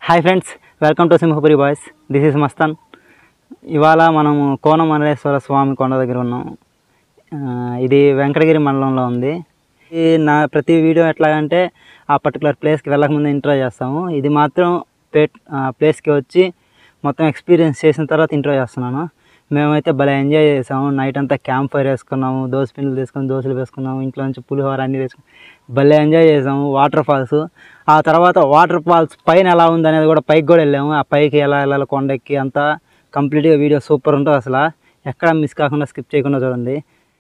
Hi friends welcome to Simhapuri boys this is Mastan ఇవాళ మనము కోనమల్లేశ్వర స్వామి కొండ దగ్గర ఉన్నాం ఆ, ఇది వెంకటగిరి మండలంలో ఉంది ఈ నా ప్రతి వీడియో ఎట్లాగంటే ఆ పర్టికులర్ ప్లేస్కి వెళ్ళకముందు ఇంట్రో చేస్తాము ఇది మాత్రం ప్లే ప్లేస్కి వచ్చి మొత్తం ఎక్స్పీరియన్స్ చేసిన తర్వాత ఇంట్రో చేస్తున్నాను మేమైతే భలే ఎంజాయ్ చేసాము నైట్ అంతా క్యాంప్ ఫైర్ వేసుకున్నాము దోశ పిండిలు తీసుకొని దోశలు వేసుకున్నాము ఇంట్లో నుంచి పులిహోర అన్నీ తీసుకుని భలే ఎంజాయ్ చేసాము వాటర్ ఫాల్స్ ఆ తర్వాత వాటర్ ఫాల్స్ పైన ఎలా ఉంది అనేది కూడా పైకి కూడా వెళ్ళాము ఆ పైకి ఎలా వెళ్ళాలి కొండెక్కి అంతా కంప్లీట్గా వీడియో సూపర్ ఉంటుంది అసలు ఎక్కడ మిస్ కాకుండా స్కిప్ చేయకుండా చూడండి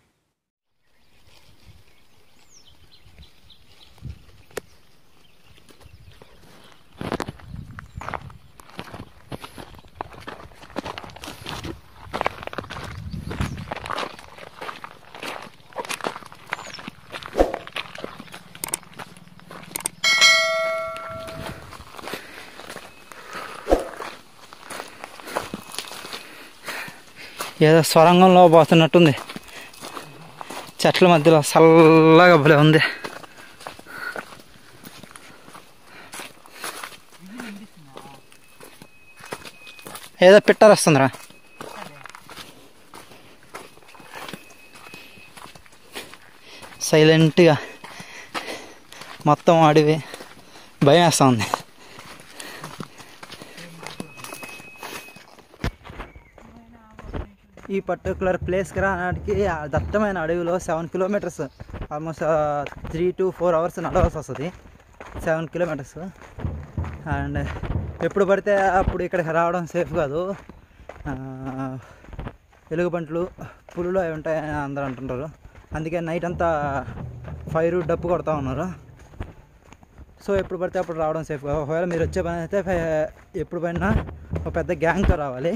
ఏదో సొరంగంలో పోతున్నట్టుంది చెట్ల మధ్యలో చల్లగా భలే ఉంది ఏదో పిట్టలు వస్తుందిరా సైలెంట్గా మొత్తం అడివి భయం వేస్తూ ఉంది ఈ పర్టికులర్ ప్లేస్కి రావడానికి ఆ దట్టమైన అడవిలో seven kilometres almost three to four hours నడవాల్సి వస్తుంది సెవెన్ కిలోమీటర్స్ అండ్ ఎప్పుడు పడితే అప్పుడు ఇక్కడికి రావడం సేఫ్ కాదు ఆ, ఎలుగుబంట్లు పులులు అవి ఉంటాయని అందరూ అంటుంటారు అందుకే నైట్ అంతా ఫైర్ డప్పు కొడతా ఉన్నారు సో ఎప్పుడు పడితే అప్పుడు రావడం సేఫ్ కాదు ఒకవేళ మీరు వచ్చే పని అయితే ఫై- ఎప్పుడు పడినా ఒక పెద్ద గ్యాంగ్తో రావాలి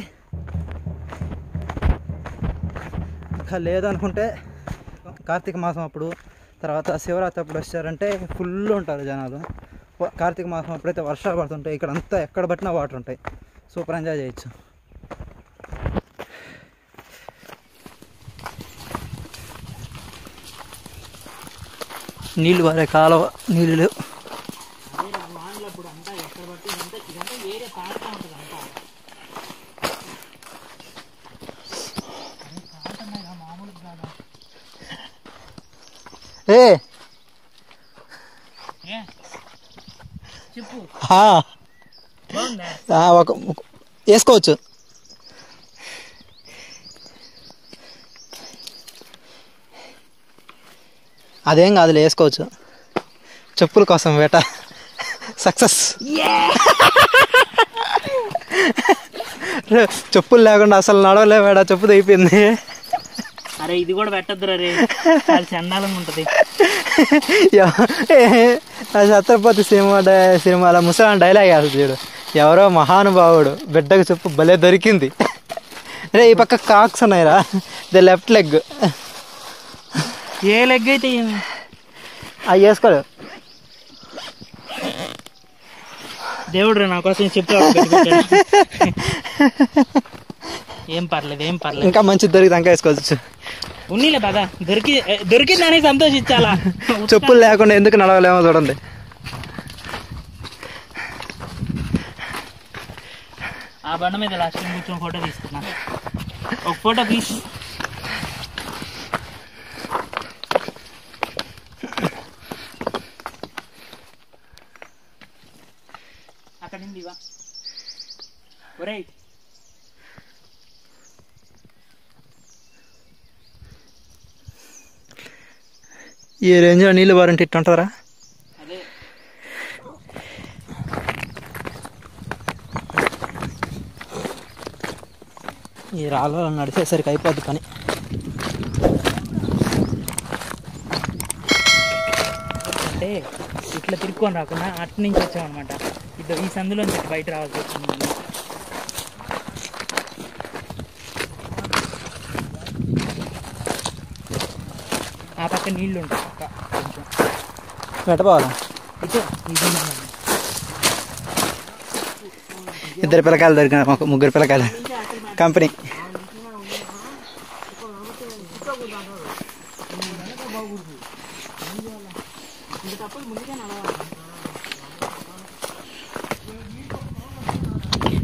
ఇంకా లేదనుకుంటే కార్తీక మాసం అప్పుడు తర్వాత శివరాత్రి అప్పుడు వచ్చారంటే ఫుల్ ఉంటారు జనాలు వ- కార్తీక మాసం అప్పుడైతే వర్షాలు పడుతుంటాయి ఇక్కడ అంతా ఎక్కడ పట్టినా వాటర్ ఉంటాయి సూపర్ ఎంజాయ్ చేయొచ్చు నీళ్ళు పారే కాలువ నీళ్ళు లేవు ఏ చెప్పు ఆ, బాగుందా ఆ, ఒక ఒక- వేసుకోవచ్చు అదేం కాదులే వేసుకోవచ్చు చెప్పుల కోసం వేట సక్సెస్ చెప్పులు లేకుండా అసలు నడవలే వేట చెప్పు అయిపోయింది అరే ఇది కూడా పెట్టద్దురా రే చాలా చండాలంగా ఉంటది ఛత్రపతి సినిమా డై- సినిమాలో ముసలాం డైలాగ్ వేస్తుంది చూడు ఎవరో మహానుభావుడు బిడ్డకు చెప్పు భలే దొరికింది రే ఈ పక్క కాక్స్ ఉన్నాయిరా ద లెఫ్ట్ లెగ్ ఏ లెగ్ అయితే ఏమి అవి వేసుకోడు దేవుడు రా నా కోసం చెప్పు అక్కడ పెట్టాడు. ఏం పర్లేదు ఏం పర్లేదు ఇంకా మంచి దొరికితే ఇంకా వేసుకోవచ్చు ఉన్నీలే పద దొరికి ఏ, దొరికిందని సంతోషించాలా చెప్పులు లేకుండా ఎందుకు నడవలేమో చూడండి ఆ బండ మీద లాస్ట్ టైం కూర్చొని ఫోటో తీసుకున్నా ఒక ఫోటో ప్లీజ్ అక్కడ నుండి ఇవా ఒరేయ్ ఈ రేంజ్లో నీళ్ళు బారంటే ఇట్టు ఉంటుందిరా అదే ఈ రాళ్ళలో నడిచేసరికి అయిపోద్ది పని అంటే ఇట్లా తిరుక్కొని రాకుండా అటు నుంచి వచ్చామన్నమాట ఇద్దరు ఈ సందులో నుంచి బయట రావాల్సి వచ్చింది ఆ పక్క నీళ్లు ఉంటాయి పక్క కొంచెం పెట్టపోవాలా ఇటు ఇది మనం. ఇద్దరు పిల్లకాయలు దొరికిన మాకు ముగ్గురు పిల్లకాయలు కంపెనీ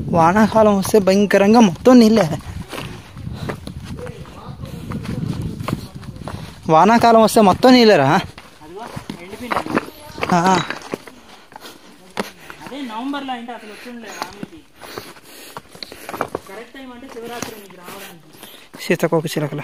వానాకాలం వస్తే భయంకరంగా మొత్తం నీళ్ళే వానాకాలం వస్తే మొత్తం నీళ్ళేరా అదిగో ఎండిపోయింది ఆ, అదే నవంబర్లో అంటే అసలు వచ్చి ఉండలేదు రాముడికి కరెక్ట్ టైం అంటే శివరాత్రి నీకు రావడానికి సీతకోక చిలకల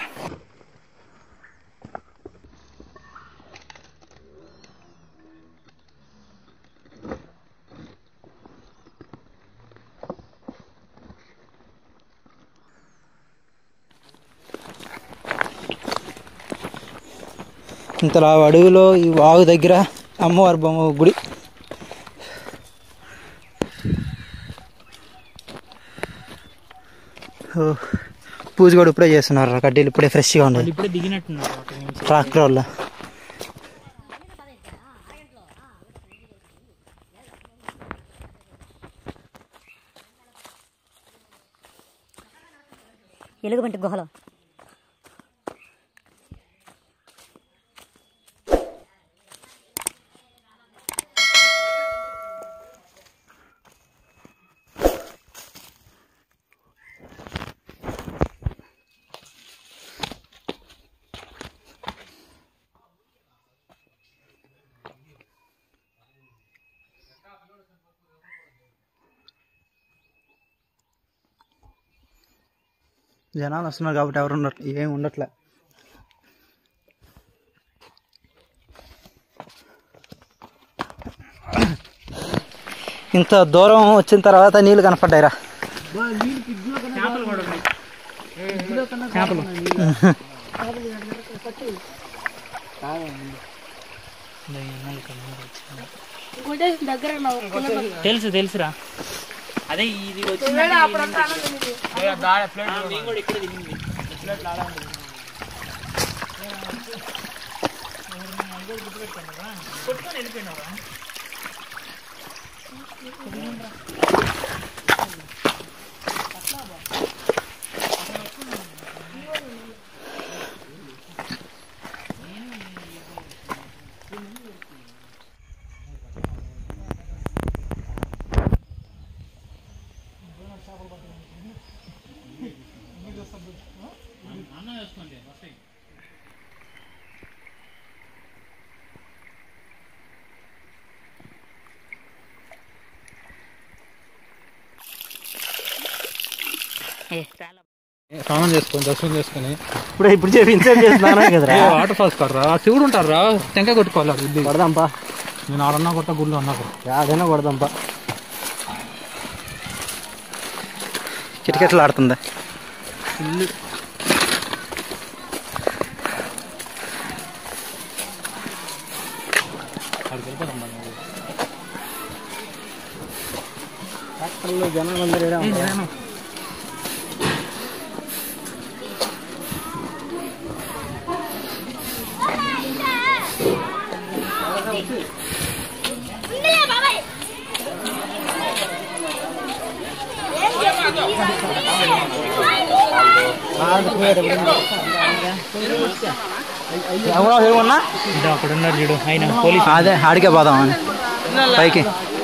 ఇంతలా అడవిలో ఈ వాగు దగ్గర అమ్మవారి బొమ్మ గుడి ఓ, పూజ కూడా ఇప్పుడే చేస్తున్నారు కడ్డీలు ఇప్పుడే ఫ్రెష్గా వాళ్ళు ఉన్నాయి ఇప్పుడే దిగినట్టున్నారు అక్కడి నుంచి ట్రాక్టర్ వల్ల ఎలుగుబంటి గుహలో జనాలు వస్తున్నారు కాబట్టి ఎవరు ఉండట్లే ఏం ఉండట్లే ఇంత దూరం వచ్చిన తర్వాత నీళ్ళు కనపడ్డాయిరా చేపలు కూడా ఉన్నాయి చేపలు తెలుసు తెలుసురా అదే ఇది వచ్చింది మేము కూడా ఇక్కడ దిగింది ప్లేట్లు ఆడ ఉంది. కొట్టుకొని వెళ్ళిపోయినావా ఏ చాలా స్నానం చేసుకొని దర్శనం చేసుకొని ఇప్పుడు ఇప్పుడు చెప్పి ఇన్సెట్ చేస్తున్నారా కదరా వాటర్ ఫాల్స్ కడరా శివుడు ఉంటారా టెంకాయ కొట్టుకోవాలి ఆడ బుద్ధి కొడదాంపా నేను ఆడన్నా కొట్ట గుళ్ళు అన్నా యాదైనా కొడదాంపా కిటకిటలు ఆడుతుందా జనాలు అందరూ ఎవరో ఏమన్నా ఇదో అక్కడ ఉన్నారు చూడు ఆయన పోలీస్ అదే ఆడికే పోదాం అని పైకి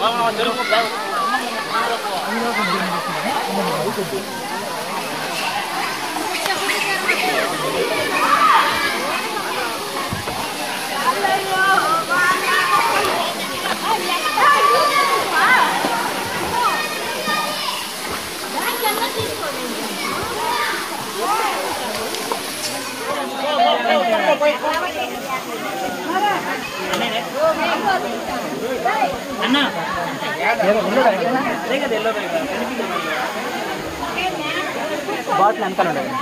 అన్న బాటిల్ వెనకాల ఉండదు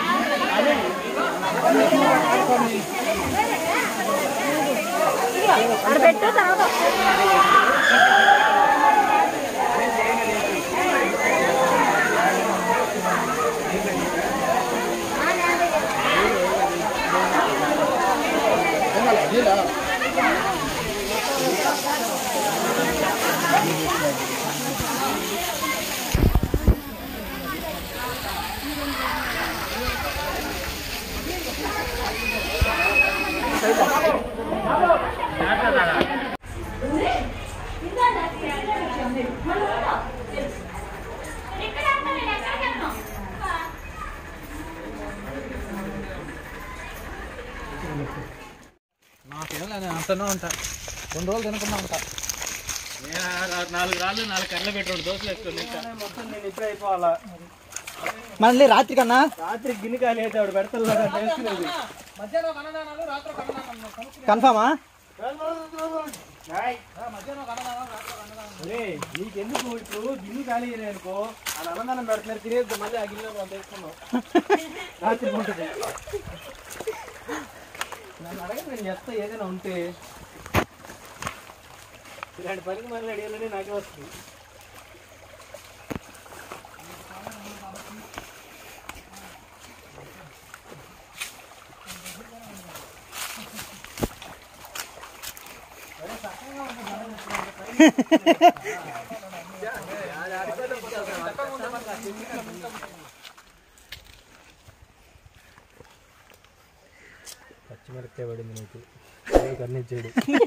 ఇక్కడ నేను అంటనే ఉంటా రెండు రోజులు తినకుండా ఉంటా నాలుగు రాళ్ళు నాలుగు కర్రలు పెట్టి దోశలు వేసుకొని మొత్తం నేను ఇప్పుడే అయిపోవాలా మళ్ళీ రాత్రి కన్నా రాత్రి గిన్నె ఖాళీ అయితే ఆవిడ పెడతలేదు కన్ఫామా నీకెందుకు ఇప్పుడు గిన్నె ఖాళీ అయినాయి అనుకో అది అన్నదానం పెడుతున్నారు తినేది మళ్ళీ ఆ గిన్నెలో మనం తెచ్చుకున్నాం రాత్రి ఉంటుంది నన్ను అడగదు నేను చెప్తా ఏదైనా ఉంటే ఇలాంటి పనికి మళ్ళీ అడిగాలని నాకే వస్తుంది పచ్చిమిరపకాయ పడింది నీకు కర్ణించాడు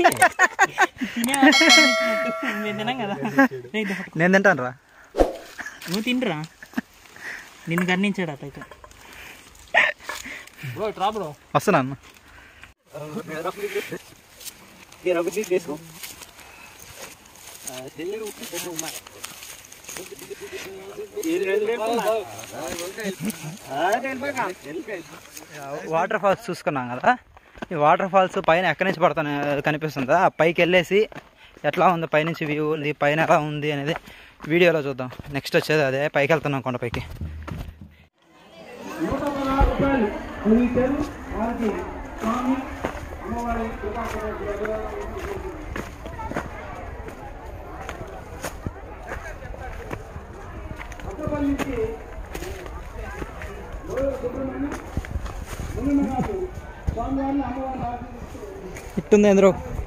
నేను తిన్నాం కదా ఏయ్, దా. నేను తింటాను రా నువ్వు తినరా నిన్ను గర్ణించాడు అతయితే బ్రో ఇట్రా బ్రో వస్తున్నాను వాటర్ ఫాల్స్ చూసుకున్నాం కదా ఈ వాటర్ ఫాల్స్ పైన ఎక్కడి నుంచి పడతాను కనిపిస్తుందా ఆ పైకి వెళ్ళేసి ఎట్లా ఉంది పైనుంచి వ్యూ ఈ పైన ఎలా ఉంది అనేది వీడియోలో చూద్దాం నెక్స్ట్ వచ్చేది అదే పైకి వెళ్తున్నాం కొండపైకి ఇట్టుంది ఎందులో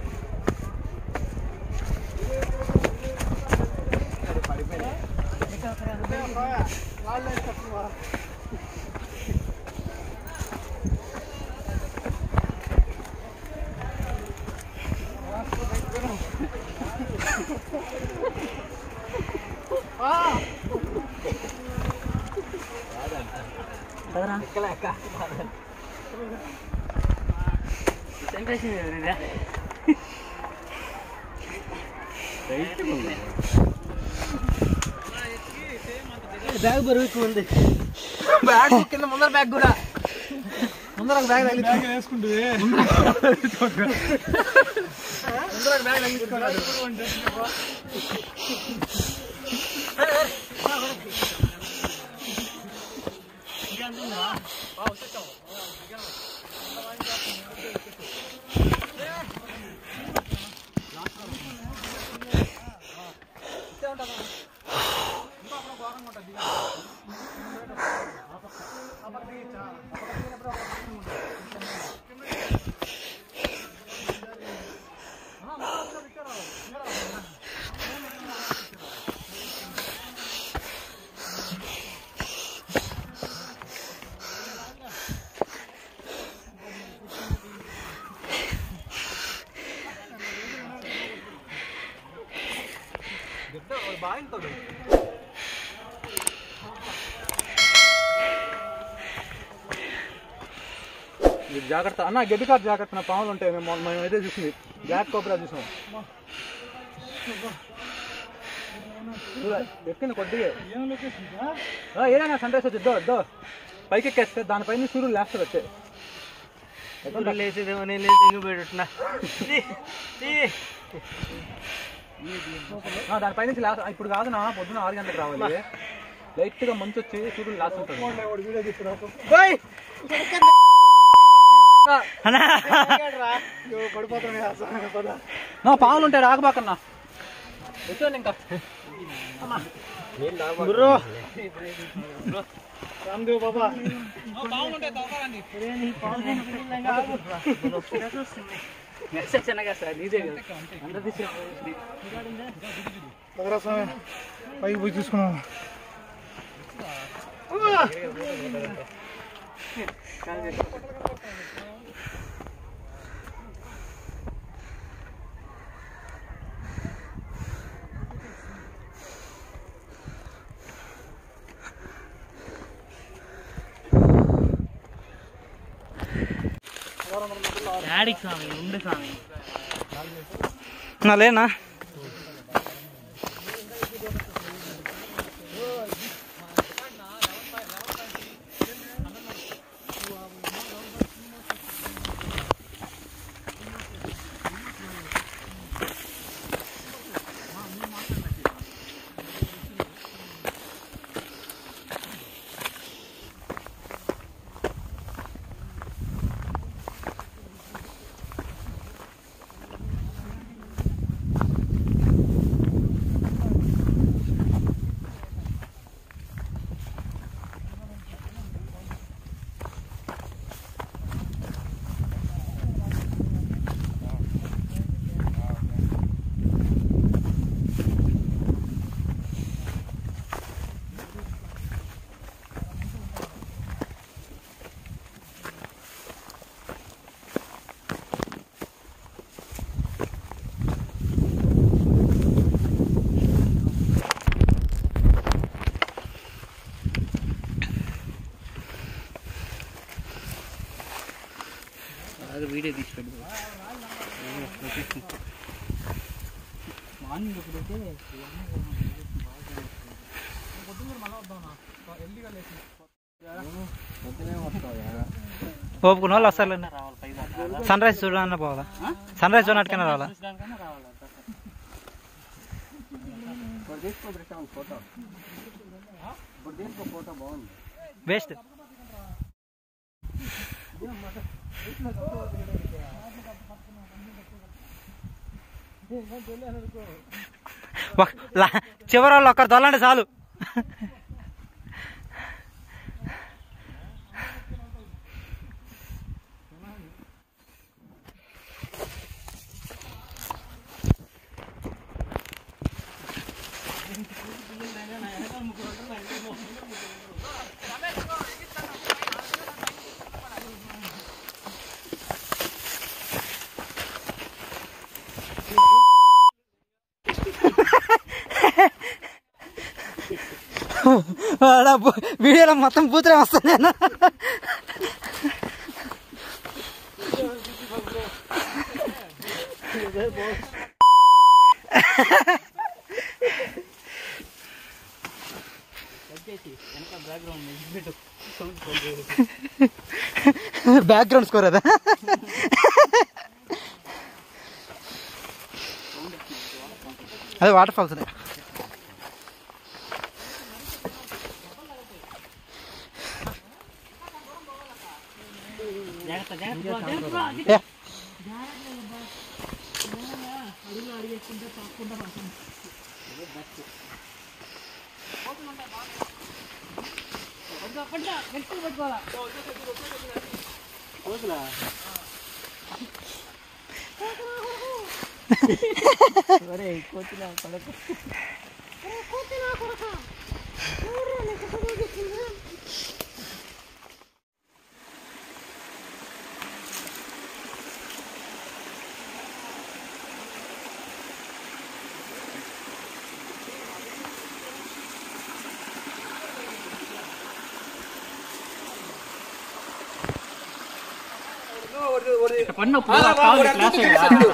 బ్యాగ్ బరువు ఎక్కువ ఉంది బ్యాగ్ కింద ముందర బ్యాగ్ కూడా ముందర ఒక బ్యాగ్ తగిలించుకో. ముందర ఒక బ్యాగ్ తగిలించుకున్నాడు మీరు జాగ్రత్త అన్న గడ్డి కాదు జాగ్రత్త నా పాములు ఉంటాయి మేము మొన్న- మేము అయితే చూసింది బ్లాక్ కోబ్రా చూసాం చూడ, ఎక్కింది కొద్దిగా ఆ, ఏదైనా సన్ రైజ్ వచ్చి దో పైకి ఎక్కేస్తే దానిపైన సూర్యుడు లేస్తాడు వచ్చే లేసేదేమో నేను లేచి ఇంక పెట్టున్నా దానిపై నుంచి లేస్తా ఇప్పుడు కాదు నా పొద్దున ఆరు గంటలకు రావాలి లైట్ గా మంచు వచ్చి సూర్యుడు లేస్తుంటాడు నా పాములు ఉంటాయి రాకబాకన్నా వచ్చాను ఇంకా రామ్దేవ్ బాబా పాములు ఉంటాయి తవ్వకండి చిన్నగా సార్ నీదే కదా అందరు భద్రా స్వామి పైకి పోయి చూసుకున్నాం డాడీకి స్వామి ఉండు స్వామి నా లేనా వీడియో తీసి పెట్టు మార్నింగ్ ఎప్పుడైతే ఓపుకున్న వాళ్ళు వస్తారు సన్ రైజ్ చూడాలన్నా పోవాలా సన్ రైజ్ చూడటానికైనా రావాలా వేస్ట్ చివరి వాళ్ళు ఒక్కరు తొలండి చాలు వాడా బు- వీడియోలో మొత్తం బూతులే వస్తాను నేను బ్యాక్గ్రౌండ్ స్కోర్ అదా అదే వాటర్ ఫాల్స్ జాగ్రత్త జాగ్రత్త జాగ్రత్త ఏ పడినప్పుడు కావాలి క్లాస్ అయ్యా.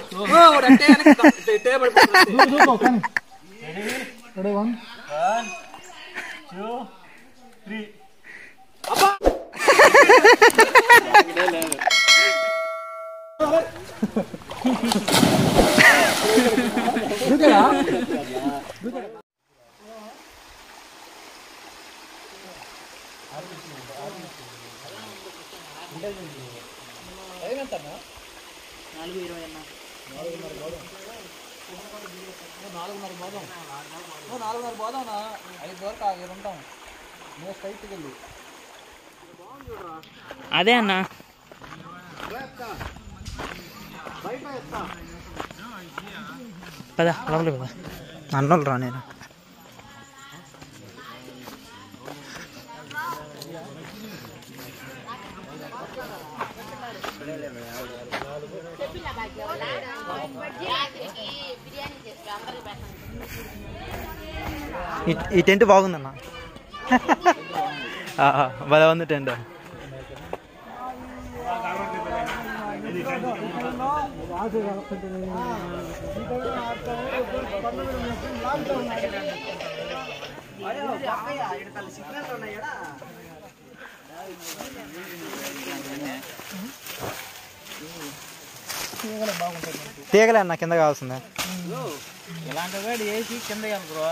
నాలుగు ఇరవై అన్న అదే అన్న పద లోపలికి పద అన్నోళ్ళు రా నేను ఈ- ఈ టెంట్ బాగుందన్న ఆ, ఆ, భలే ఉంది టెంట్ తీగలే అన్న కింద కావాల్సిందే ఇలాంటి వాడు వేసి కింద బ్రో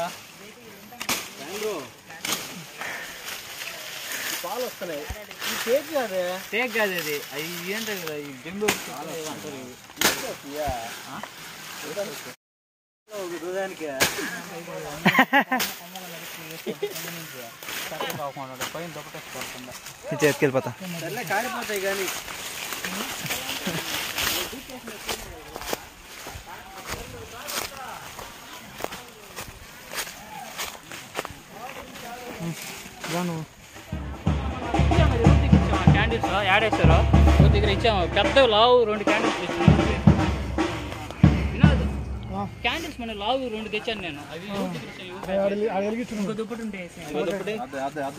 పాలు వస్తున్నాయి ఈ కేక్ కాదే టేక్ కాదు అది అవి ఏంటో కదా ఈ జంబు అంటారు పైన దొక్కటేసుకోకుండా నీ చేతికి వెళ్ళిపోతా కాలిపోతాయి కానీ క్యాండిల్స్ యాడ్ వేస్తారు ఒక దగ్గర ఇచ్చాము పెద్ద లావు రెండు క్యాండిల్స్ ఇచ్చాము వినోద్ క్యాండిల్స్ మన లావు రెండు తెచ్చాను నేను అవి ఇంకో దుప్పటి ఉంటే వేసేయండి.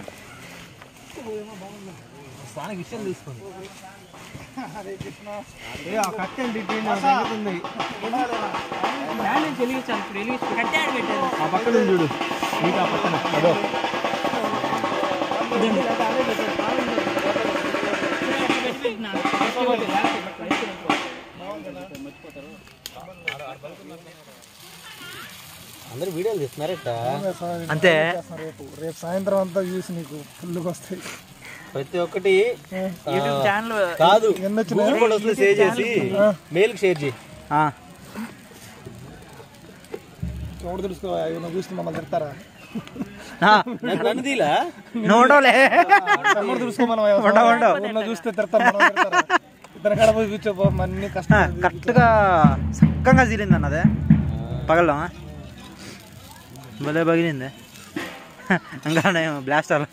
క్యాండిల్స్ వెలిగించాను ఇప్పుడు వెలిగించి కట్టే ఆడ పెట్టారు ఆ పక్కన చూడు నీకు ఆ పక్కన అదో అందరూ వీడియోలు తీస్తున్నారట అంతే రేపు రేపు సాయంత్రం అంతా చూసి నీకు ఫుల్గా వస్తాయి ప్రతి ఒక్కటి యూట్యూబ్ ఛానల్ కాదు ఎన్ని వచ్చినాయి? గూగుల్ ఫోటోస్ లో సేవ్ చేసి మెయిల్ షేర్ చేయి ఆ, ఎవడు తెలుసుకో ఏమైనా చూస్తే మమ్మల్ని తిడతారా ఆ, నన్ను నన్ను తీలా నువ్వు ఉండవులే ఎవడు తెలుసుకో మనం ఉండవు, ఉండవు. ఊర్లో చూస్తే తిడతారు మనం తిడతారా ఇద్దరు కడ పోయి కూర్చోపో అన్ని కష్టం కరెక్ట్గా చక్కగా తీరింది అన్నదే పగలడం భలే పగిలింది ఇంకా బ్లాస్టర్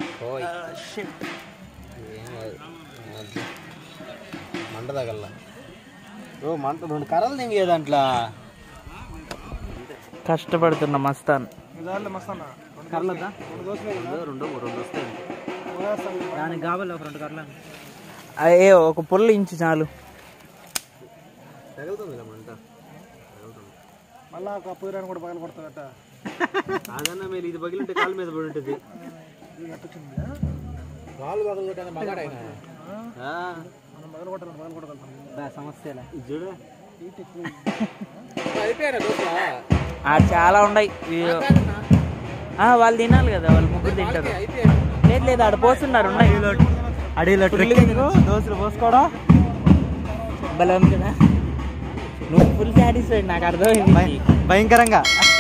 మంట తగల ఓ మంట రెండు కర్రలు దింగే దాంట్లో కష్టపడుతున్న మస్తాన్ మస్తానా కర్రలద్దా రెండు రెండు వస్తాయి దానికి కావాలి ఒక రెండు కర్రలు అయ్యే ఒక పుల్ల ఇంచు చాలు తగులుతుంది ఇలా మంట మళ్ళా ఒక పొయ్యిరాని కూడా పగల కొడతాడట అదన్నా మీరు ఇది పగిలింటే కాలు మీద పడి ఉంటుంది కాలు పగలగొట్టాను మగాడైనా మనం పగల కొట్టాలి పగల కొట్టగలుగుతాం సమస్య ఇది చూడు ఆ చాలా ఉన్నాయి ఆ, వాళ్ళు తినాలి కదా వాళ్ళు ముగ్గురు తింటారు లేదు లేదు ఆడ పోస్తున్నారు ఉన్నాయి అడవిలో ట్రెక్కింగ్ దోశలు పోసుకోవడం భలే ఉంది కదా నువ్వు ఫుల్ సాటిస్ఫైడ్ నాకు అర్థమైంది భయంకరంగా